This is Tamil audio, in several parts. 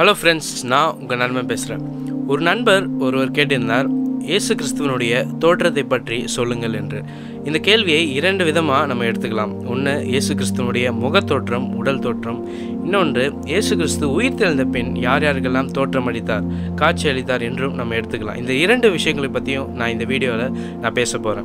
ஹலோ ஃப்ரெண்ட்ஸ் நான் உங்கள் நண்பன் பேசுகிறேன் ஒரு நண்பர் ஒருவர் கேட்டிருந்தார் இயேசு கிறிஸ்துவனுடைய தோற்றத்தை பற்றி சொல்லுங்கள் என்று இந்த கேள்வியை இரண்டு விதமாக நம்ம எடுத்துக்கலாம் ஒன்று இயேசு கிறிஸ்துவனுடைய முகத்தோற்றம் உடல் தோற்றம் இன்னொன்று இயேசு கிறிஸ்து உயிர் தெழுந்த பின் யார் யாருக்கெல்லாம் தோற்றம் அளித்தார் காட்சி அளித்தார் என்றும் நம்ம எடுத்துக்கலாம் இந்த இரண்டு விஷயங்களை பற்றியும் நான் இந்த வீடியோவில் நான் பேச போகிறேன்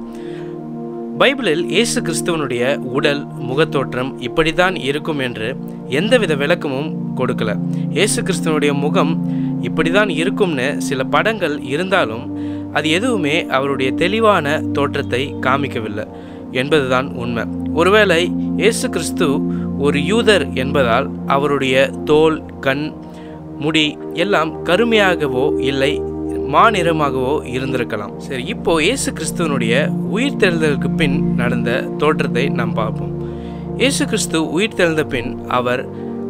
பைபிளில் இயேசு கிறிஸ்துவனுடைய உடல் முகத்தோற்றம் இப்படித்தான் இருக்கும் என்று எந்தவித விளக்கமும் கொடுக்கல இயேசு கிறிஸ்துவனுடைய முகம் இப்படிதான் இருக்கும்னு சில படங்கள் இருந்தாலும் அது எதுவுமே அவருடைய தெளிவான தோற்றத்தை காமிக்கவில்லை என்பதுதான் உண்மை ஒருவேளை இயேசு கிறிஸ்து ஒரு யூதர் என்பதால் அவருடைய தோல் கண் முடி எல்லாம் கருமையாகவோ இல்லை மாநிறமாகவோ இருந்திருக்கலாம் சரி இப்போ இயேசு கிறிஸ்துவனுடைய உயிர் தெழுதலுக்கு பின் நடந்த தோற்றத்தை நாம் பார்ப்போம் இயேசு கிறிஸ்து உயிர் தெழுந்த பின் அவர்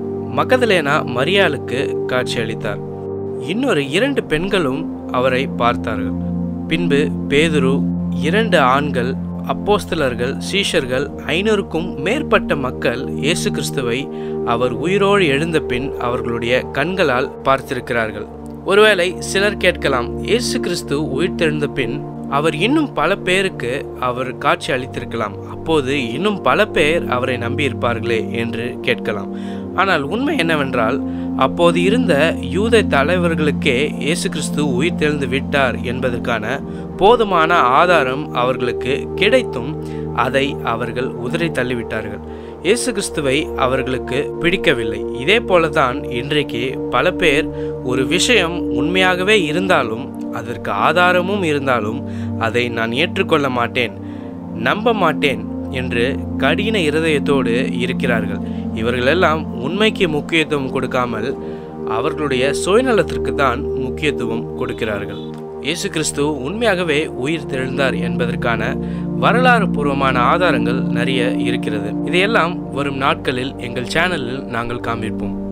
மகதலேனா மரியாளுக்கு காட்சியளித்தார் இன்னொரு இரண்டு பெண்களும் அவரை பார்த்தார்கள் பின்பு பேதுரு இரண்டு ஆண்கள் அப்போஸ்தலர்கள் சீஷர்கள் ஐநூறுக்கும் மேற்பட்ட மக்கள் இயேசு கிறிஸ்துவை அவர் உயிரோடு எழுந்த பின் அவர்களுடைய கண்களால் பார்த்திருக்கிறார்கள் ஒருவேளை சிலர் கேட்கலாம் இயேசு கிறிஸ்து உயிர் தெழுந்த பின் அவர் இன்னும் பல பேருக்கு அவர் காட்சி அளித்திருக்கலாம் அப்போது இன்னும் பல பேர் அவரை நம்பியிருப்பார்களே என்று கேட்கலாம் ஆனால் உண்மை என்னவென்றால் அப்போது இருந்த யூத தலைவர்களுக்கே இயேசு கிறிஸ்து உயிர் தெழுந்து விட்டார் என்பதற்கான போதுமான ஆதாரம் அவர்களுக்கு கிடைத்தும் அதை அவர்கள் உதறி தள்ளிவிட்டார்கள் இயேசு கிறிஸ்துவை அவர்களுக்கு பிடிக்கவில்லை இதே போலதான் இன்றைக்கு பல பேர் ஒரு விஷயம் உண்மையாகவே இருந்தாலும் அதற்கு ஆதாரமும் இருந்தாலும் அதை நான் ஏற்றுக்கொள்ள மாட்டேன் நம்ப மாட்டேன் என்று கடின இருதயத்தோடு இருக்கிறார்கள் இவர்களெல்லாம் உண்மைக்கு முக்கியத்துவம் கொடுக்காமல் அவர்களுடைய சுயநலத்திற்கு தான் முக்கியத்துவம் கொடுக்கிறார்கள் இயேசு கிறிஸ்து உண்மையாகவே உயிர் தெழுந்தார் என்பதற்கான வரலாறு பூர்வமான ஆதாரங்கள் நிறைய இருக்கிறது இதையெல்லாம் வரும் நாட்களில் எங்கள் சேனலில் நாங்கள் காண்பிப்போம்